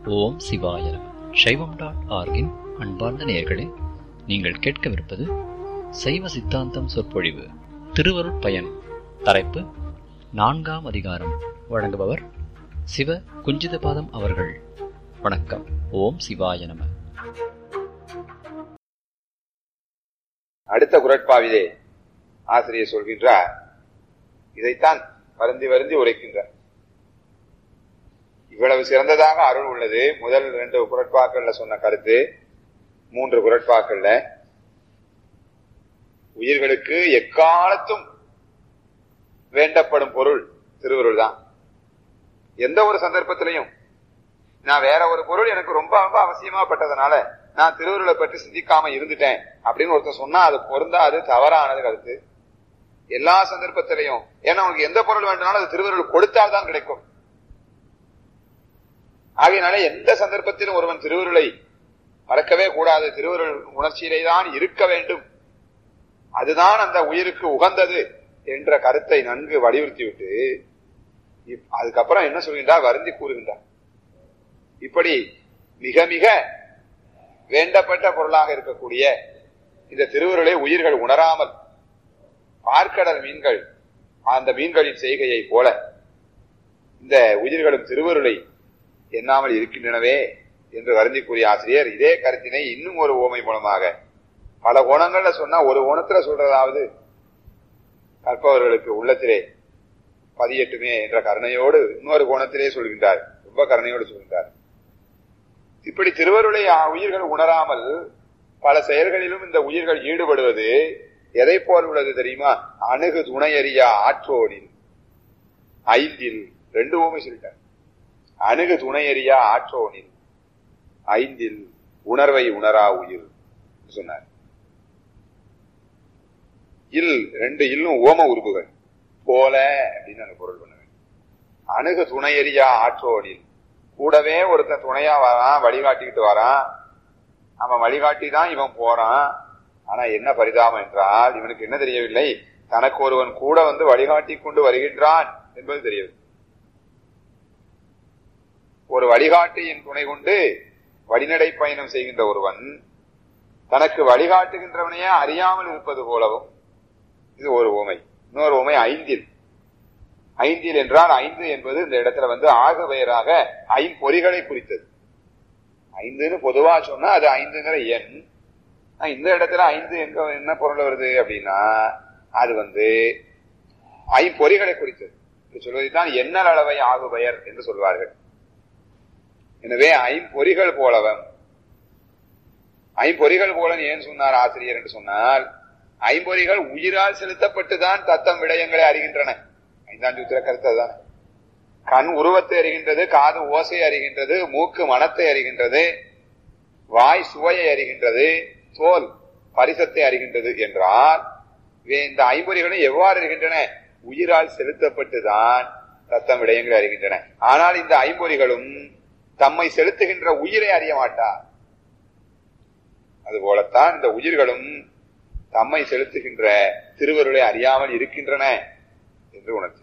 ஓம் சிவாய நம சைவம் டாட் ஆர்கின் அன்பார்ந்த நேயர்களே நீங்கள் கேட்கவிருப்பது சைவ சித்தாந்தம் சொற்பொழிவு திருவருட் பயன் தலைப்பு நான்காம் அதிகாரம் வழங்குபவர் சிவ குஞ்சிதபாதம் அவர்கள் வணக்கம் ஓம் சிவாய நம அடுத்த குரட்பாவிலே ஆசிரியர் சொல்கின்றார் இதைத்தான் வருந்தி வருந்தி உரைக்கின்றார் இவ்வளவு சிறந்ததாக அருள் உள்ளது முதல் ரெண்டு குரட்பாக்கள்ல சொன்ன கருத்து மூன்று குரட்பாக்கள்ல உயிர்களுக்கு எக்காலத்தும் வேண்டப்படும் பொருள் திருவருள் தான் எந்த ஒரு சந்தர்ப்பத்திலையும் நான் வேற ஒரு பொருள் எனக்கு ரொம்ப ரொம்ப அவசியமா பட்டதுனால நான் திருவருளை பற்றி சிந்திக்காம இருந்துட்டேன் அப்படின்னு ஒருத்தர் சொன்னா அது பொருந்தா அது தவறானது கருத்து எல்லா சந்தர்ப்பத்திலையும் ஏன்னா உனக்கு எந்த பொருள் வேண்டும்னாலும் அது திருவருள் கொடுத்தால் தான் கிடைக்கும் ஆகையினால எந்த சந்தர்ப்பத்திலும் ஒருவன் திருவருளை மறக்கவே கூடாது திருவருள் உணர்ச்சியிலே தான் இருக்க வேண்டும் அதுதான் அந்த உயிருக்கு உகந்தது என்ற கருத்தை நன்கு வலியுறுத்தி விட்டு அதுக்கப்புறம் என்ன சொல்கின்றார் வருந்தி கூறுகின்றார் இப்படி மிக மிக வேண்டப்பட்ட பொருளாக இருக்கக்கூடிய இந்த திருவுருளை உயிர்கள் உணராமல் பார்க்கடல் மீன்கள் அந்த மீன்களின் செய்கையை போல இந்த உயிர்களும் திருவருளை எண்ணாமல் இருக்கின்றனவே என்று வருந்தி கூறிய ஆசிரியர் இதே கருத்தினை இன்னும் ஒரு ஓமை மூலமாக பல கோணங்கள்ல சொன்னா ஒரு கோணத்துல சொல்றதாவது கற்பவர்களுக்கு உள்ளத்திலே பதியட்டுமே என்ற கருணையோடு இன்னொரு கோணத்திலே சொல்கின்றார் ரொம்ப கருணையோடு சொல்கின்றார் இப்படி திருவருளை உயிர்கள் உணராமல் பல செயல்களிலும் இந்த உயிர்கள் ஈடுபடுவது எதை போல் உள்ளது தெரியுமா அணுகு துணையறியா ஆற்றோடில் ஐந்தில் ரெண்டு ஓமை சொல்லிட்டார் அணுகு துணையறியா ஆற்றோனில் ஐந்தில் உணர்வை உணரா உயிர் சொன்னார் இல் ரெண்டு இல்லும் ஓம உருவுகள் போல அப்படின்னு நாங்க பொருள் பண்ண வேண்டும் அணுகு துணையறியா ஆற்றோனில் கூடவே ஒருத்தன் துணையா வரான் வழிகாட்டிக்கிட்டு வரான் அவன் வழிகாட்டி தான் இவன் போறான் ஆனா என்ன பரிதாபம் என்றால் இவனுக்கு என்ன தெரியவில்லை தனக்கு ஒருவன் கூட வந்து வழிகாட்டி கொண்டு வருகின்றான் என்பது தெரியவில்லை ஒரு வழிகாட்டியின் துணை கொண்டு வழிநடை பயணம் செய்கின்ற ஒருவன் தனக்கு வழிகாட்டுகின்றவனையே அறியாமல் இருப்பது போலவும் இது ஒரு உமை இன்னொரு உமை ஐந்தில் ஐந்தில் என்றால் ஐந்து என்பது இந்த இடத்துல வந்து ஆக பெயராக ஐம்பொறிகளை குறித்தது ஐந்துன்னு பொதுவா சொன்னா அது ஐந்துங்கிற எண் இந்த இடத்துல ஐந்து எங்க என்ன பொருள் வருது அப்படின்னா அது வந்து ஐம்பொறிகளை குறித்தது சொல்வதைத்தான் எண்ணல் அளவை ஆகு பெயர் என்று சொல்வார்கள் எனவே ஐம்பொறிகள் போலவன் ஐம்பொறிகள் போல ஏன் சொன்னார் ஆசிரியர் என்று சொன்னால் ஐம்பொறிகள் உயிரால் செலுத்தப்பட்டுதான் தத்தம் விடயங்களை அறிகின்றன ஐந்தாம் சூத்திர கருத்து அதுதான் கண் உருவத்தை அறிகின்றது காது ஓசை அறிகின்றது மூக்கு மனத்தை அறிகின்றது வாய் சுவையை அறிகின்றது தோல் பரிசத்தை அறிகின்றது என்றால் இந்த ஐம்பொறிகளும் எவ்வாறு இருக்கின்றன உயிரால் செலுத்தப்பட்டுதான் தத்தம் விடயங்களை அறிகின்றன ஆனால் இந்த ஐம்பொறிகளும் தம்மை செலுத்துகின்ற உயிரை அறிய மாட்டார் அதுபோலத்தான் இந்த உயிர்களும் தம்மை செலுத்துகின்ற திருவருளை அறியாமல் இருக்கின்றன என்று உணர்த்தினார்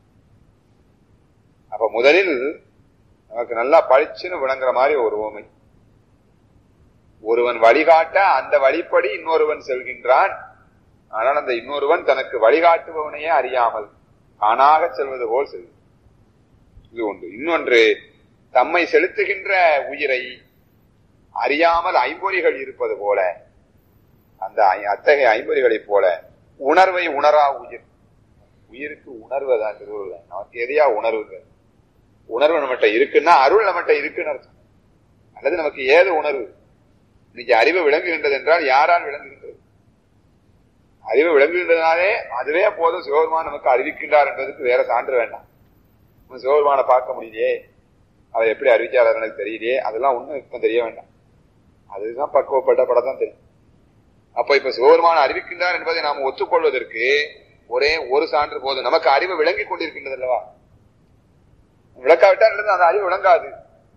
அப்ப முதலில் நமக்கு நல்லா பளிச்சுன்னு விளங்குற மாதிரி ஒரு ஓமை ஒருவன் வழிகாட்ட அந்த வழிப்படி இன்னொருவன் செல்கின்றான் ஆனால் அந்த இன்னொருவன் தனக்கு வழிகாட்டுபவனையே அறியாமல் தானாக செல்வது போல் செல்வது இது ஒன்று இன்னொன்று தம்மை செலுத்துகின்ற உயிரை அறியாமல் ஐம்பொறிகள் இருப்பது போல அந்த அத்தகைய ஐம்பொறிகளைப் போல உணர்வை உணரா உயிர் உயிருக்கு உணர்வு தான் திருவுருள் நமக்கு எதையா உணர்வுங்க உணர்வு நம்மகிட்ட இருக்குன்னா அருள் நம்மகிட்ட இருக்குன்னு அர்த்தம் அல்லது நமக்கு ஏது உணர்வு இன்னைக்கு அறிவு விளங்குகின்றது என்றால் யாரால் விளங்குகின்றது அறிவு விளங்குகின்றதுனாலே அதுவே போதும் சிவபெருமான் நமக்கு அறிவிக்கின்றார் என்பதற்கு வேற சான்று வேண்டாம் சிவபெருமானை பார்க்க முடியலையே அதை எப்படி அறிவிச்சார் எனக்கு தெரியலையே அதெல்லாம் ஒண்ணும் இப்ப தெரிய வேண்டாம் அதுதான் பக்குவப்பட்ட படம் தான் தெரியும் அப்ப இப்ப சிவபெருமான அறிவிக்கின்றார் என்பதை நாம் ஒத்துக்கொள்வதற்கு ஒரே ஒரு சான்று போதும் நமக்கு அறிவு விளங்கி கொண்டிருக்கின்றது அல்லவா விளக்காவிட்டால் அந்த அறிவு விளங்காது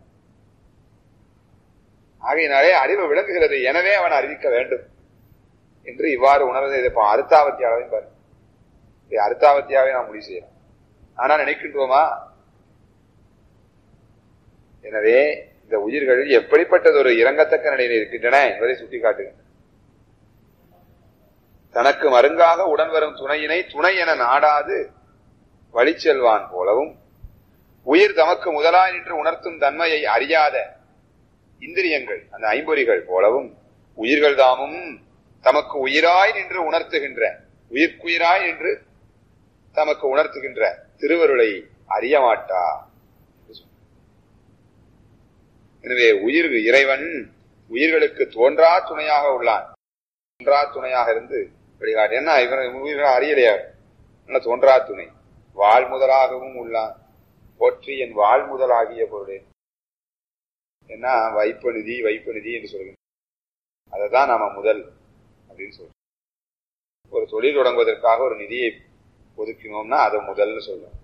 ஆகையினாலே அறிவு விளங்குகிறது எனவே அவன் அறிவிக்க வேண்டும் என்று இவ்வாறு உணர்வதை இப்ப அருத்தாவத்தியாவே பாரு அருத்தாவத்தியாவே நாம் முடிவு செய்யலாம் ஆனா நினைக்கின்றோமா எனவே இந்த இந்த உயிர்கள் எப்படிப்பட்டது ஒரு இறங்கத்தக்க நிலையில் இருக்கின்றன என்பதை சுட்டிக்காட்டுகின்றன தனக்கு மருங்காக உடன் வரும் துணையினை துணை என நாடாது வழி செல்வான் போலவும் உயிர் தமக்கு முதலாய் நின்று உணர்த்தும் தன்மையை அறியாத இந்திரியங்கள் அந்த ஐம்பொறிகள் போலவும் உயிர்கள் தாமும் தமக்கு உயிராய் நின்று உணர்த்துகின்ற உயிர்க்குயிராய் நின்று தமக்கு உணர்த்துகின்ற திருவருளை அறிய மாட்டா எனவே உயிர் இறைவன் உயிர்களுக்கு தோன்றா துணையாக உள்ளான் தோன்றா துணையாக இருந்து வழிகாட்டு என்ன இவன் உயிர்கள் அறியலையா நல்ல தோன்றா துணை வாழ் முதலாகவும் உள்ளான் போற்றி என் வாழ் முதலாகிய பொருளே என்ன வைப்பநிதி வைப்பநிதி என்று சொல்கிறோம் அதை தான் நாம முதல் அப்படின்னு சொல்றோம் ஒரு தொழில் தொடங்குவதற்காக ஒரு நிதியை ஒதுக்கினோம்னா அதை முதல்னு சொல்றோம்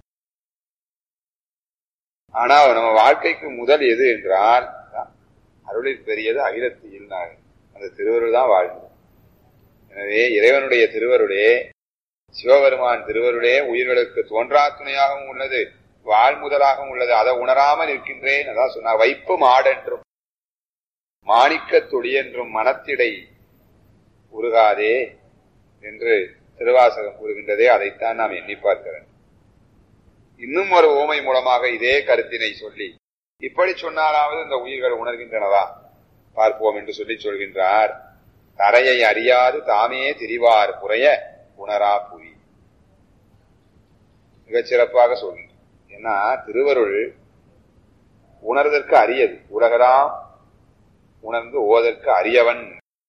ஆனா நம்ம வாழ்க்கைக்கு முதல் எது என்றால் அருளில் பெரியது அகிலத்தியில் அந்த திருவருள் தான் வாழ்ந்தது எனவே இறைவனுடைய திருவருளே சிவபெருமான் திருவருளே உயிர்களுக்கு தோன்றா துணையாகவும் உள்ளது வாழ் முதலாகவும் உள்ளது அதை உணராமல் இருக்கின்றேன் அதான் சொன்னார் வைப்பு மாடென்றும் மாணிக்க துடியென்றும் மனத்திடை உருகாதே என்று திருவாசகம் கூறுகின்றதே அதைத்தான் நாம் எண்ணி பார்க்கிறேன் இன்னும் ஒரு ஓமை மூலமாக இதே கருத்தினை சொல்லி இப்படி சொன்னாலாவது இந்த உயிர்கள் உணர்கின்றனவா பார்ப்போம் என்று சொல்லி சொல்கின்றார் தரையை அறியாது தாமே திரிவார் புறைய உணரா புவி மிகச் சிறப்பாக சொல்கின்றார் ஏன்னா திருவருள் உணர்தற்கு அரியது உலகலாம் உணர்ந்து ஓதற்கு அரியவன்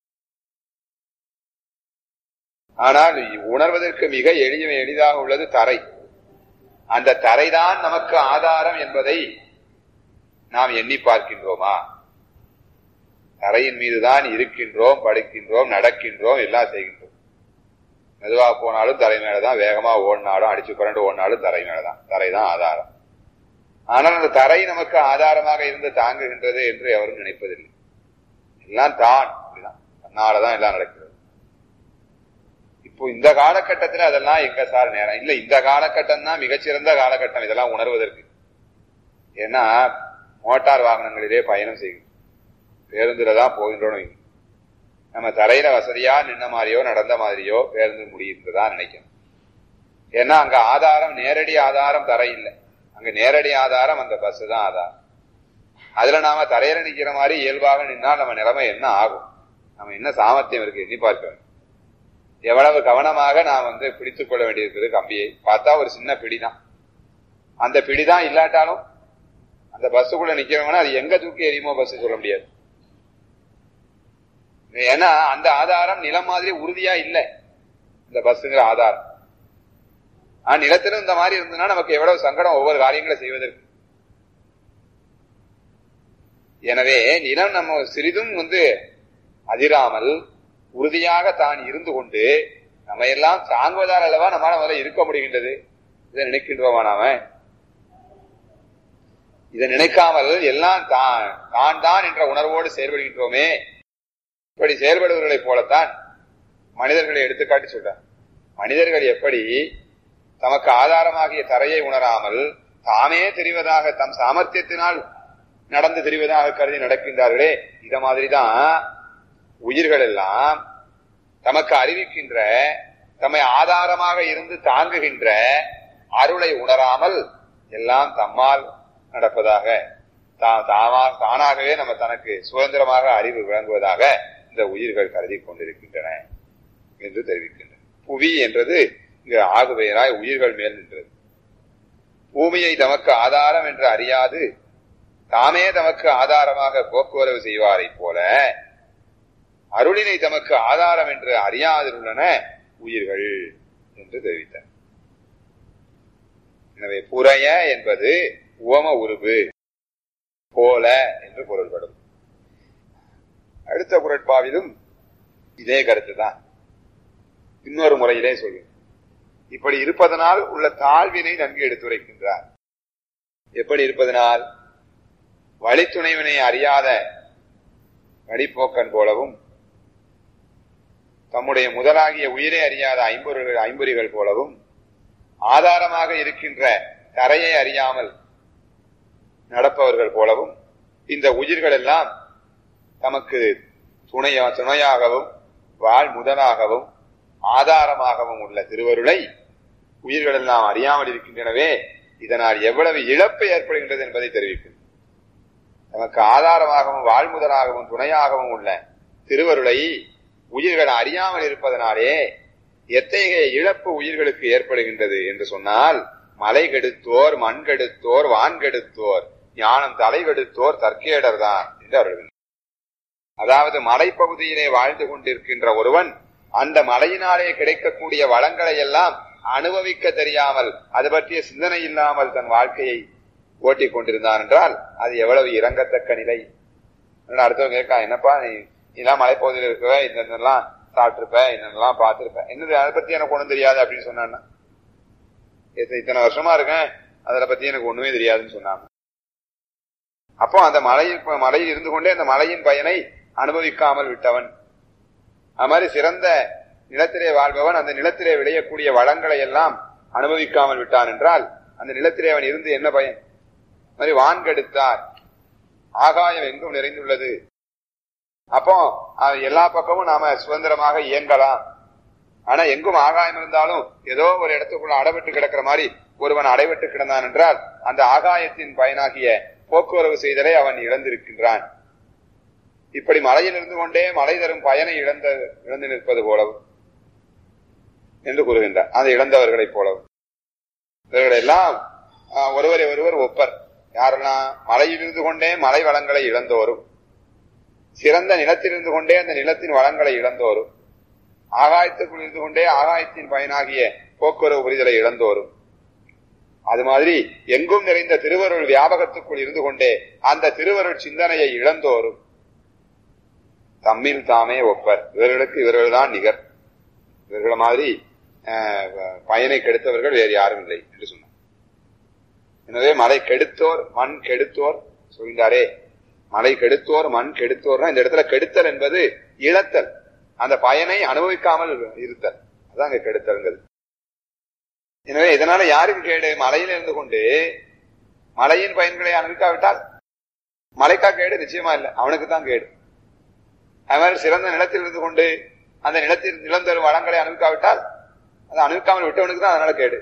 ஆனால் உணர்வதற்கு மிக எளிய எளிதாக உள்ளது தரை அந்த தரைதான் நமக்கு ஆதாரம் என்பதை நாம் எண்ணி பார்க்கின்றோமா தரையின் மீதுதான் இருக்கின்றோம் படுக்கின்றோம் நடக்கின்றோம் எல்லாம் செய்கின்றோம் மெதுவா போனாலும் தரை மேலதான் வேகமா ஓடினாலும் அடிச்சு புரண்டு ஓடினாலும் தரை மேலதான் தரைதான் ஆதாரம் ஆனால் அந்த தரை நமக்கு ஆதாரமாக இருந்து தாங்குகின்றது என்று எவரும் நினைப்பதில்லை எல்லாம் தான் அப்படிதான் தன்னாலதான் எல்லாம் நடக்கிறது இப்போ இந்த காலகட்டத்தில் அதெல்லாம் எங்க சார் நேரம் இல்ல இந்த காலகட்டம் தான் மிகச்சிறந்த காலகட்டம் இதெல்லாம் உணர்வதற்கு ஏன்னா மோட்டார் வாகனங்களிலே பயணம் செய்யும் பேருந்துல தான் போகின்றோம் நம்ம தரையில வசதியா நின்ன மாதிரியோ நடந்த மாதிரியோ பேருந்து முடியுன்றதான் நினைக்கணும் ஏன்னா அங்க ஆதாரம் நேரடி ஆதாரம் தரை இல்லை அங்க நேரடி ஆதாரம் அந்த பஸ் தான் ஆதாரம் அதுல நாம தரையில நிக்கிற மாதிரி இயல்பாக நின்னா நம்ம நிலைமை என்ன ஆகும் நம்ம என்ன சாமர்த்தியம் இருக்கு எண்ணி பார்க்க எவ்வளவு கவனமாக நாம் வந்து பிடித்துக் கொள்ள வேண்டியிருக்கிறது கம்பியை பார்த்தா ஒரு சின்ன பிடிதான் அந்த பிடிதான் இல்லாட்டாலும் அந்த பஸ்ஸுக்குள்ள நிக்கிறவங்கன்னா அது எங்க தூக்கி எரியுமோ பஸ் சொல்ல முடியாது ஏன்னா அந்த ஆதாரம் நிலம் மாதிரி உறுதியா இல்லை இந்த பஸ்ஸுங்கிற ஆதாரம் ஆனா நிலத்திலும் இந்த மாதிரி இருந்ததுன்னா நமக்கு எவ்வளவு சங்கடம் ஒவ்வொரு காரியங்களை செய்வதற்கு எனவே நிலம் நம்ம சிறிதும் வந்து அதிராமல் உறுதியாக தான் இருந்து கொண்டு நம்ம எல்லாம் தாங்குவதால் அல்லவா நம்மளால முதல்ல இருக்க முடிகின்றது இதை நினைக்கின்றோமா நாம இதை நினைக்காமல் எல்லாம் தான் தான் தான் என்ற உணர்வோடு செயல்படுகின்றோமே இப்படி செயல்படுவர்களைப் போலத்தான் மனிதர்களை எடுத்துக்காட்டி சொல்றார் மனிதர்கள் எப்படி தமக்கு ஆதாரமாகிய தரையை உணராமல் தாமே தெரிவதாக தம் சாமர்த்தியத்தினால் நடந்து தெரிவதாக கருதி நடக்கின்றார்களே இத மாதிரிதான் உயிர்கள் எல்லாம் தமக்கு அறிவிக்கின்ற தம்மை ஆதாரமாக இருந்து தாங்குகின்ற அருளை உணராமல் எல்லாம் தம்மால் நடப்பதாக தாமா தானாகவே நம்ம தனக்கு சுதந்திரமாக அறிவு விளங்குவதாக இந்த உயிர்கள் கருதி கொண்டிருக்கின்றன என்று தெரிவிக்கின்றன புவி என்றது இங்கு ஆகுபெயராய் உயிர்கள் மேல் நின்றது பூமியை தமக்கு ஆதாரம் என்று அறியாது தாமே தமக்கு ஆதாரமாக போக்குவரவு செய்வாரை போல அருளினை தமக்கு ஆதாரம் என்று அறியாதிருள்ளன உயிர்கள் என்று தெரிவித்தார் எனவே புறைய என்பது உவம உருவு போல என்று பொருள்படும் அடுத்த குரட்பாவிலும் இதே கருத்துதான் இன்னொரு முறையிலே சொல்லும் இப்படி இருப்பதனால் உள்ள தாழ்வினை நன்கு எடுத்துரைக்கின்றார் எப்படி இருப்பதனால் வழித்துணைவினை அறியாத வழிப்போக்கன் போலவும் தம்முடைய முதலாகிய உயிரை அறியாத ஐம்பொருள் ஐம்பொறிகள் போலவும் ஆதாரமாக இருக்கின்ற தரையை அறியாமல் நடப்பவர்கள் போலவும் இந்த உயிர்கள் எல்லாம் தமக்கு துணையா துணையாகவும் வாழ் முதலாகவும் ஆதாரமாகவும் உள்ள திருவருளை உயிர்கள் எல்லாம் அறியாமல் இருக்கின்றனவே இதனால் எவ்வளவு இழப்பு ஏற்படுகின்றது என்பதை தெரிவிக்கும் நமக்கு ஆதாரமாகவும் வாழ்முதலாகவும் துணையாகவும் உள்ள திருவருளை உயிர்கள் அறியாமல் இருப்பதனாலே எத்தகைய இழப்பு உயிர்களுக்கு ஏற்படுகின்றது என்று சொன்னால் மலை கெடுத்தோர் மண் கெடுத்தோர் வான் கெடுத்தோர் ஞானம் தலை கெடுத்தோர் தற்கேடர் தான் என்று அவர்கள் அதாவது மலைப்பகுதியிலே வாழ்ந்து கொண்டிருக்கின்ற ஒருவன் அந்த மலையினாலே கிடைக்கக்கூடிய வளங்களை எல்லாம் அனுபவிக்க தெரியாமல் அது பற்றிய சிந்தனை இல்லாமல் தன் வாழ்க்கையை ஓட்டிக் கொண்டிருந்தான் என்றால் அது எவ்வளவு இறங்கத்தக்க நிலை அடுத்தவங்க கேட்கா என்னப்பா நீ இதெல்லாம் மலைப்பகுதியில் இருக்கிற இதெல்லாம் சாப்பிட்டிருப்ப இதெல்லாம் பார்த்திருப்ப என்னது அதை பத்தி எனக்கு ஒண்ணும் தெரியாது அப்படின்னு சொன்னான்னா இத்தனை வருஷமா இருக்கேன் அதை பத்தி எனக்கு ஒண்ணுமே தெரியாதுன்னு சொன்னாங்க அப்போ அந்த மலையில் மலையில் இருந்து கொண்டே அந்த மலையின் பயனை அனுபவிக்காமல் விட்டவன் அது மாதிரி சிறந்த நிலத்திலே வாழ்பவன் அந்த நிலத்திலே விளையக்கூடிய வளங்களை எல்லாம் அனுபவிக்காமல் விட்டான் என்றால் அந்த நிலத்திலே அவன் இருந்து என்ன பயன் மாதிரி வான்கெடுத்தார் ஆகாயம் எங்கும் நிறைந்துள்ளது அப்போ எல்லா பக்கமும் நாம சுதந்திரமாக இயங்கலாம் ஆனா எங்கும் ஆகாயம் இருந்தாலும் ஏதோ ஒரு இடத்துக்குள்ள அடைபட்டு கிடக்கிற மாதிரி ஒருவன் அடைபட்டு கிடந்தான் என்றால் அந்த ஆகாயத்தின் பயனாகிய போக்குவரவு செய்தலை அவன் இழந்திருக்கின்றான் இப்படி மலையில் இருந்து கொண்டே மலை தரும் பயனை இழந்த இழந்து நிற்பது போலவும் என்று கூறுகின்றார் அதை இழந்தவர்களைப் போலவும் இவர்களெல்லாம் ஒருவரை ஒருவர் ஒப்பர் யாரெல்லாம் மலையில் இருந்து கொண்டே மலை வளங்களை இழந்தோரும் சிறந்த நிலத்தில் இருந்து கொண்டே அந்த நிலத்தின் வளங்களை இழந்தோரும் ஆகாயத்துக்குள் இருந்து கொண்டே ஆகாயத்தின் பயனாகிய போக்குவரவு புரிதலை இழந்தோரும் அது மாதிரி எங்கும் நிறைந்த திருவருள் வியாபகத்துக்குள் இருந்து கொண்டே அந்த திருவருள் சிந்தனையை இழந்தோரும் தம்மில் தாமே ஒப்பர் இவர்களுக்கு இவர்கள்தான் நிகர் இவர்கள் மாதிரி பயனை கெடுத்தவர்கள் வேறு யாரும் இல்லை என்று சொன்னார் எனவே மலை கெடுத்தோர் மண் கெடுத்தோர் சொல்கின்றாரே மலை கெடுத்தோர் மண் கெடுத்தோர்னா இந்த இடத்துல கெடுத்தல் என்பது இழத்தல் அந்த பயனை அனுபவிக்காமல் இருத்தல் அதான் அங்க கெடுத்தல்ங்கிறது எனவே இதனால யாருக்கு கேடு மலையில இருந்து கொண்டு மலையின் பயன்களை அனுபவிக்காவிட்டால் மலைக்கா கேடு நிச்சயமா இல்லை அவனுக்கு தான் கேடு அது மாதிரி சிறந்த நிலத்தில் இருந்து கொண்டு அந்த நிலத்தில் நிலம் தரும் வளங்களை அனுபவிக்காவிட்டால் அதை அனுபவிக்காமல் விட்டவனுக்கு தான் அதனால கேடு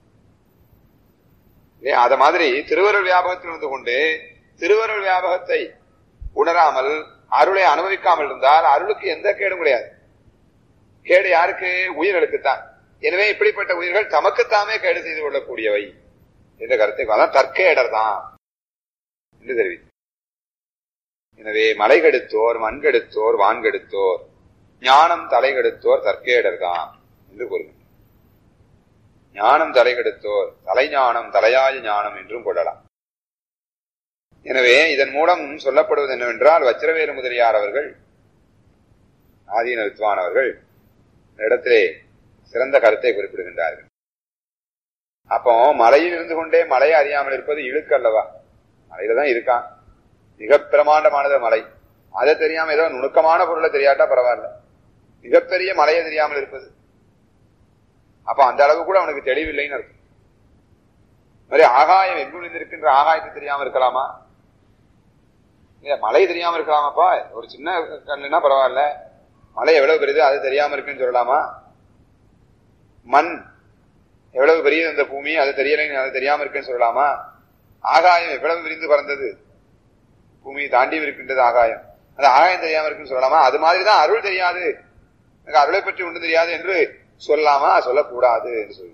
அத மாதிரி திருவருள் வியாபகத்தில் இருந்து கொண்டு திருவருள் வியாபகத்தை உணராமல் அருளை அனுபவிக்காமல் இருந்தால் அருளுக்கு எந்த கேடும் கிடையாது கேடு யாருக்கு உயிர்களுக்குத்தான் எனவே இப்படிப்பட்ட உயிர்கள் தமக்குத்தாமே கேடு செய்து கொள்ளக்கூடியவை என்ற கருத்தை அதான் தற்கேடர் தான் என்று தெரிவித்து எனவே மலை கெடுத்தோர் மண் கெடுத்தோர் வான் கெடுத்தோர் ஞானம் தலை கெடுத்தோர் தற்கேடர் தான் என்று கூறுகின்றனர் ஞானம் தலை கெடுத்தோர் தலைஞானம் தலையாய ஞானம் என்றும் கொள்ளலாம் எனவே இதன் மூலம் சொல்லப்படுவது என்னவென்றால் வச்சிரவேலு முதலியார் அவர்கள் ஆதீன வித்வான் அவர்கள் இடத்திலே சிறந்த கருத்தை குறிப்பிடுகின்றார்கள் அப்போ மலையில் இருந்து கொண்டே மலையை அறியாமல் இருப்பது இழுக்கு அல்லவா மலையில தான் இருக்கான் மிக பிரமாண்டமானது மலை அதை தெரியாம ஏதோ நுணுக்கமான பொருளை தெரியாட்டா பரவாயில்ல மிகப்பெரிய மலையை தெரியாமல் இருப்பது அப்ப அந்த அளவு கூட அவனுக்கு தெளிவில்லைன்னு அர்த்தம் மாதிரி ஆகாயம் எங்கும் இருக்கின்ற ஆகாயத்தை தெரியாம இருக்கலாமா மலை தெரியாம இருக்கலாமாப்பா ஒரு சின்ன கல்லுனா பரவாயில்ல மலை எவ்வளவு பெரியது அது தெரியாம இருக்குன்னு சொல்லலாமா மண் எவ்வளவு பெரியது அந்த பூமி அது தெரியலைன்னு அது தெரியாம இருக்குன்னு சொல்லலாமா ஆகாயம் எவ்வளவு விரிந்து பறந்தது பூமியை தாண்டி இருக்கின்றது ஆகாயம் அது ஆகாயம் தெரியாம இருக்குன்னு சொல்லலாமா அது மாதிரிதான் அருள் தெரியாது எனக்கு அருளை பற்றி ஒன்று தெரியாது என்று சொல்லலாமா சொல்லக்கூடாது என்று சொல்லி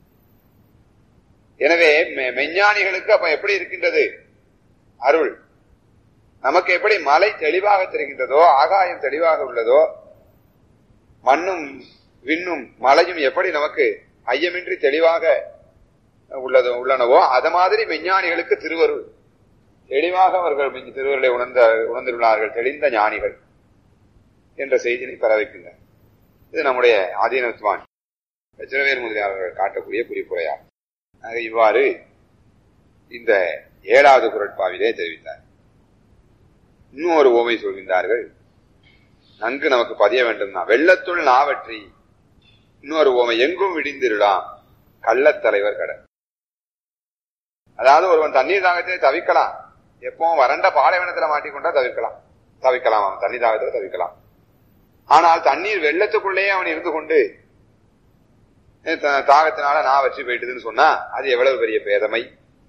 எனவே மெஞ்ஞானிகளுக்கு அப்ப எப்படி இருக்கின்றது அருள் நமக்கு எப்படி மலை தெளிவாக தெரிகின்றதோ ஆகாயம் தெளிவாக உள்ளதோ மண்ணும் விண்ணும் மலையும் எப்படி நமக்கு ஐயமின்றி தெளிவாக உள்ளதோ உள்ளனவோ அது மாதிரி விஞ்ஞானிகளுக்கு திருவருள் தெளிவாக அவர்கள் திருவருளை உணர்ந்த உணர்ந்துள்ளார்கள் தெளிந்த ஞானிகள் என்ற செய்தியை பெற வைக்கின்றனர் இது நம்முடைய ஆதீனத்துவான் வச்சிரவேல் முதலியாளர்கள் காட்டக்கூடிய குறிப்புரையாகும் ஆக இவ்வாறு இந்த ஏழாவது குரட்பாவிலே தெரிவித்தார் இன்னும் ஒரு ஓமை சொல்கின்றார்கள் நன்கு நமக்கு பதிய வேண்டும்னா வெள்ளத்துள் நாவற்றி இன்னொரு ஓமை எங்கும் விடிந்திருலாம் கள்ளத்தலைவர் கடல் அதாவது ஒருவன் தண்ணீர் தாகத்திலே தவிக்கலாம் எப்பவும் வறண்ட பாலைவனத்துல மாட்டிக்கொண்டா தவிர்க்கலாம் தவிக்கலாம் அவன் தண்ணி தாகத்துல தவிக்கலாம் ஆனால் தண்ணீர் வெள்ளத்துக்குள்ளேயே அவன் இருந்து கொண்டு த- தாகத்தினால நான் வச்சு போயிட்டுதுன்னு சொன்னா அது எவ்வளவு பெரிய பேதமை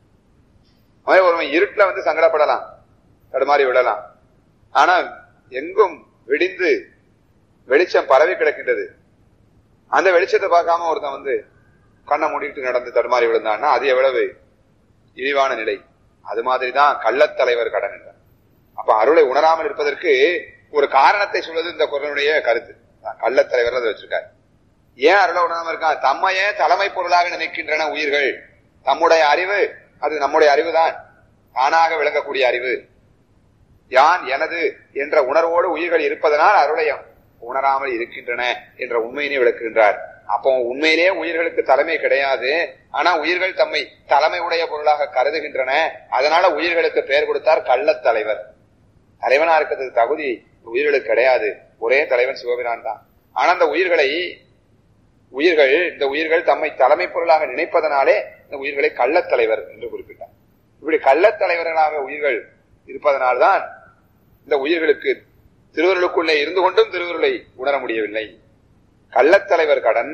அவன் ஒருவன் இருட்டுல வந்து சங்கடப்படலாம் தடுமாறி விடலாம் ஆனா எங்கும் விடிந்து வெளிச்சம் பரவி கிடக்கின்றது அந்த வெளிச்சத்தை பார்க்காம ஒருத்தன் வந்து கண்ணை மூடிட்டு நடந்து தடுமாறி விழுந்தான்னா அது எவ்வளவு இழிவான நிலை அது மாதிரிதான் கள்ளத்தலைவர் கடன் என்றார் அப்ப அருளை உணராமல் இருப்பதற்கு ஒரு காரணத்தை சொல்வது இந்த குரலுடைய கருத்து கள்ளத்தலைவர் அதை வச்சிருக்காரு ஏன் அருளை உணராமல் இருக்கான் தம்மையே தலைமை பொருளாக நினைக்கின்றன உயிர்கள் தம்முடைய அறிவு அது நம்முடைய அறிவுதான் தானாக விளங்கக்கூடிய அறிவு யான் எனது என்ற உணர்வோடு உயிர்கள் இருப்பதனால் அருளை உணராமல் இருக்கின்றன என்ற உண்மையினை விளக்குகின்றார் அப்போ உண்மையிலேயே உயிர்களுக்கு தலைமை கிடையாது ஆனா உயிர்கள் தம்மை தலைமை உடைய பொருளாக கருதுகின்றன அதனால உயிர்களுக்கு பெயர் கொடுத்தார் கள்ளத் தலைவர் தலைவனா இருக்கிறதுக்கு தகுதி உயிர்களுக்கு கிடையாது ஒரே தலைவன் சிவபிரான் தான் ஆனா அந்த உயிர்களை உயிர்கள் இந்த உயிர்கள் தம்மை தலைமை பொருளாக நினைப்பதனாலே இந்த உயிர்களை கள்ளத் தலைவர் என்று குறிப்பிட்டார் இப்படி கள்ளத் தலைவர்களாக உயிர்கள் இருப்பதனால்தான் இந்த உயிர்களுக்கு திருவருளுக்குள்ளே இருந்து கொண்டும் திருவருளை உணர முடியவில்லை கள்ளத்தலைவர் கடன்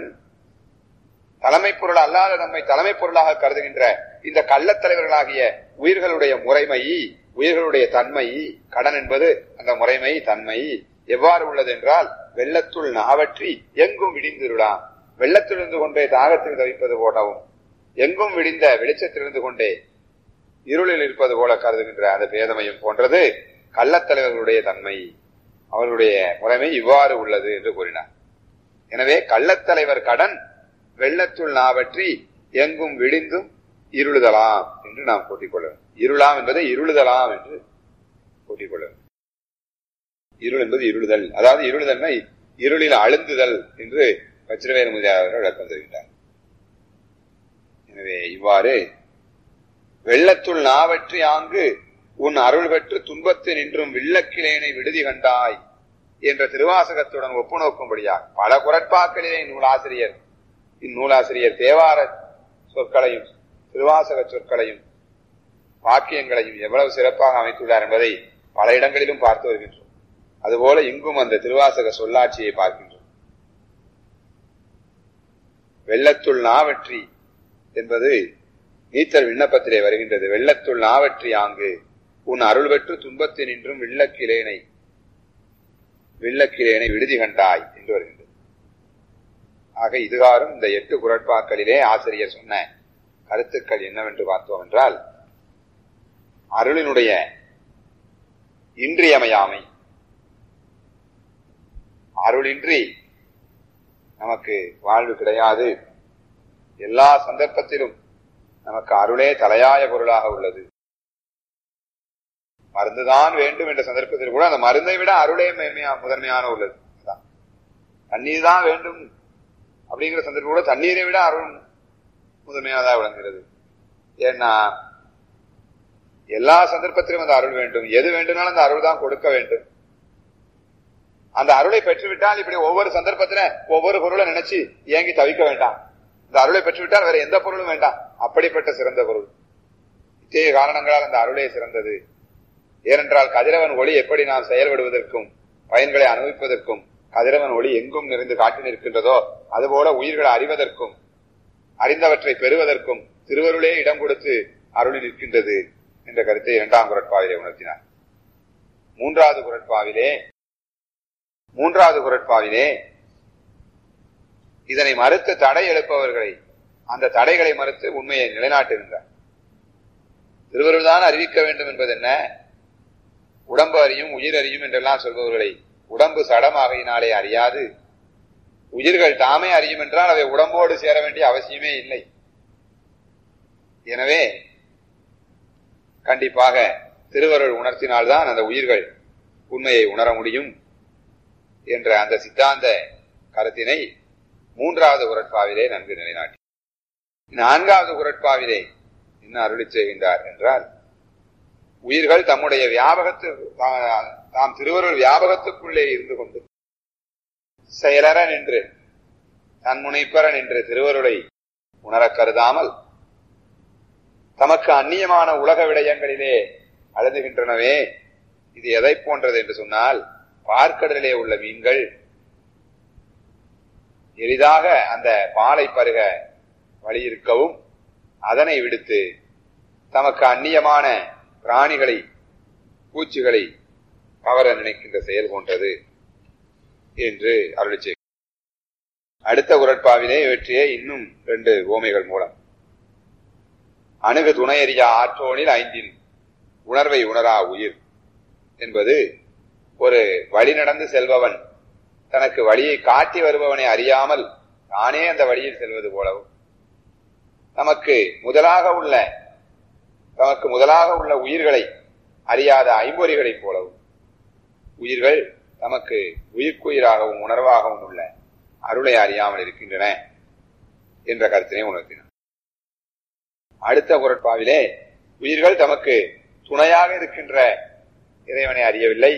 தலைமை பொருள் அல்லாத நம்மை தலைமை பொருளாக கருதுகின்ற இந்த கள்ளத்தலைவர்களாகிய உயிர்களுடைய முறைமை உயிர்களுடைய தன்மை கடன் என்பது அந்த முறைமை தன்மை எவ்வாறு உள்ளது என்றால் வெள்ளத்துள் நாவற்றி எங்கும் விடிந்திருளாம் வெள்ளத்திலிருந்து கொண்டே தாகத்தில் தவிப்பது போலவும் எங்கும் விடிந்த வெளிச்சத்திலிருந்து கொண்டே இருளில் இருப்பது போல கருதுகின்ற அந்த பேதமையும் போன்றது கள்ளத்தலைவர்களுடைய தன்மை அவர்களுடைய முறைமை இவ்வாறு உள்ளது என்று கூறினார் எனவே கள்ளத்தலைவர் கடன் வெள்ளத்துள் நாவற்றி எங்கும் விடிந்தும் இருளுதலாம் என்று நாம் கூட்டிக் கொள்ளலாம் இருளாம் என்பதை இருளுதலாம் என்று கூட்டிக் கொள்ளலாம் இருள் என்பது இருளுதல் அதாவது இருளுதல்னா இருளில் அழுந்துதல் என்று வச்சிரவேல் முதலியார் அவர்கள் விளக்கம் தருகின்றார் எனவே இவ்வாறு வெள்ளத்துள் நாவற்றி ஆங்கு உன் அருள் பெற்று துன்பத்து நின்றும் வில்லக்கிலேனை விடுதி கண்டாய் என்ற திருவாசகத்துடன் ஒப்புநோக்கும்படியா பல குரட்பாக்களிலே நூலாசிரியர் இந்நூலாசிரியர் தேவார சொற்களையும் திருவாசக சொற்களையும் வாக்கியங்களையும் எவ்வளவு சிறப்பாக அமைத்துள்ளார் என்பதை பல இடங்களிலும் பார்த்து வருகின்றோம் அதுபோல இங்கும் அந்த திருவாசக சொல்லாட்சியை பார்க்கின்றோம் வெள்ளத்துள் நாவற்றி என்பது நீத்தல் விண்ணப்பத்திலே வருகின்றது வெள்ளத்துள் நாவற்றி ஆங்கு உன் அருள் பெற்று துன்பத்தில் நின்றும் வில்லக்கிலேனை வில்லக்கிலேனை விடுதி கண்டாய் என்று வருகின்றது ஆக இதுகாரும் இந்த எட்டு குரட்பாக்களிலே ஆசிரியர் சொன்ன கருத்துக்கள் என்னவென்று பார்த்தோம் என்றால் அருளினுடைய இன்றியமையாமை அருளின்றி நமக்கு வாழ்வு கிடையாது எல்லா சந்தர்ப்பத்திலும் நமக்கு அருளே தலையாய பொருளாக உள்ளது மருந்துதான் வேண்டும் என்ற சந்தர்ப்பத்தில் கூட அந்த மருந்தை விட அருளே மேன்மையா முதன்மையான உள்ளது அதான். தண்ணீர் தான் வேண்டும் அப்படிங்கிற சந்தர்ப்பம் கூட தண்ணீரை விட அருள் முதன்மையானதாக விளங்குகிறது ஏன்னா எல்லா சந்தர்ப்பத்திலும் அந்த அருள் வேண்டும் எது வேண்டும்னாலும் அந்த அருள் தான் கொடுக்க வேண்டும் அந்த அருளை பெற்றுவிட்டால் இப்படி ஒவ்வொரு சந்தர்ப்பத்தில ஒவ்வொரு பொருளை நினைச்சு ஏங்கி தவிக்க வேண்டாம் இந்த அருளை பெற்றுவிட்டால் வேற எந்த பொருளும் வேண்டாம் அப்படிப்பட்ட சிறந்த பொருள் இத்தகைய காரணங்களால் அந்த அருளே சிறந்தது ஏனென்றால் கதிரவன் ஒளி எப்படி நாம் செயல்படுவதற்கும் பயன்களை அனுபவிப்பதற்கும் கதிரவன் ஒளி எங்கும் நிறைந்து காட்டி நிற்கின்றதோ அதுபோல உயிர்களை அறிவதற்கும் அறிந்தவற்றை பெறுவதற்கும் திருவருளே இடம் கொடுத்து அருளி நிற்கின்றது என்ற கருத்தை இரண்டாம் குரட்பாவிலே உணர்த்தினார் மூன்றாவது குரட்பாவிலே மூன்றாவது குரட்பாவிலே இதனை மறுத்து தடை எழுப்பவர்களை அந்த தடைகளை மறுத்து உண்மையை நிலைநாட்டுகின்றார் திருவருள் தான் அறிவிக்க வேண்டும் என்பது என்ன உடம்பு அறியும் உயிர் அறியும் என்றெல்லாம் சொல்பவர்களை உடம்பு சடமாகையினாலே அறியாது உயிர்கள் தாமே அறியும் என்றால் அவை உடம்போடு சேர வேண்டிய அவசியமே இல்லை எனவே கண்டிப்பாக திருவருள் உணர்த்தினால்தான் அந்த உயிர்கள் உண்மையை உணர முடியும் என்ற அந்த சித்தாந்த கருத்தினை மூன்றாவது குரட்பாவிலே நன்கு நிலைநாட்டி நான்காவது குரட்பாவிலே என்ன அருளி செய்கின்றார் என்றால் உயிர்கள் தம்முடைய வியாபகத்து தாம் திருவருள் வியாபகத்துக்குள்ளே இருந்து கொண்டு செயலற நின்று தன்முனைப்பற நின்று திருவருளை உணரக் கருதாமல் தமக்கு அந்நியமான உலக விடயங்களிலே அழுதுகின்றனவே இது எதை போன்றது என்று சொன்னால் பார்க்கடலிலே உள்ள மீன்கள் எளிதாக அந்த பாலை பருக வழியிருக்கவும் அதனை விடுத்து தமக்கு அந்நியமான பிராணிகளை பூச்சிகளை கவர நினைக்கின்ற செயல் போன்றது என்று அருளி செய்கிறார். அடுத்த குரட்பாவிலே இவற்றைய இன்னும் ரெண்டு ஓமைகள் மூலம் அணுகு துணையறியா ஆற்றோனில் ஐந்தில் உணர்வை உணரா உயிர் என்பது ஒரு வழி நடந்து செல்பவன் தனக்கு வழியை காட்டி வருபவனை அறியாமல் தானே அந்த வழியில் செல்வது போலவும் நமக்கு முதலாக உள்ள தமக்கு முதலாக உள்ள உயிர்களை அறியாத ஐம்பொறிகளைப் போலவும் உயிர்கள் தமக்கு உயிர்க்குயிராகவும் உணர்வாகவும் உள்ள அருளை அறியாமல் இருக்கின்றன என்ற கருத்தினை உணர்த்தினார் அடுத்த குரட்பாவிலே உயிர்கள் தமக்கு துணையாக இருக்கின்ற இறைவனை அறியவில்லை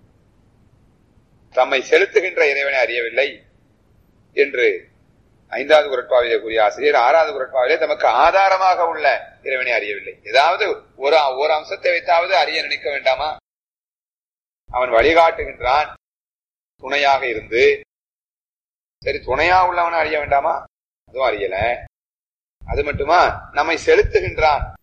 தம்மை செலுத்துகின்ற இறைவனை அறியவில்லை என்று ஐந்தாவது குரட்பாவிலே கூறிய ஆசிரியர் ஆறாவது குரட்பாவிலே தமக்கு ஆதாரமாக உள்ள இறைவனை அறியவில்லை ஏதாவது ஒரு ஒரு அம்சத்தை வைத்தாவது அறிய நினைக்க வேண்டாமா அவன் வழிகாட்டுகின்றான் துணையாக இருந்து சரி துணையா உள்ளவனை அறிய வேண்டாமா அதுவும் அறியல அது மட்டுமா நம்மை செலுத்துகின்றான்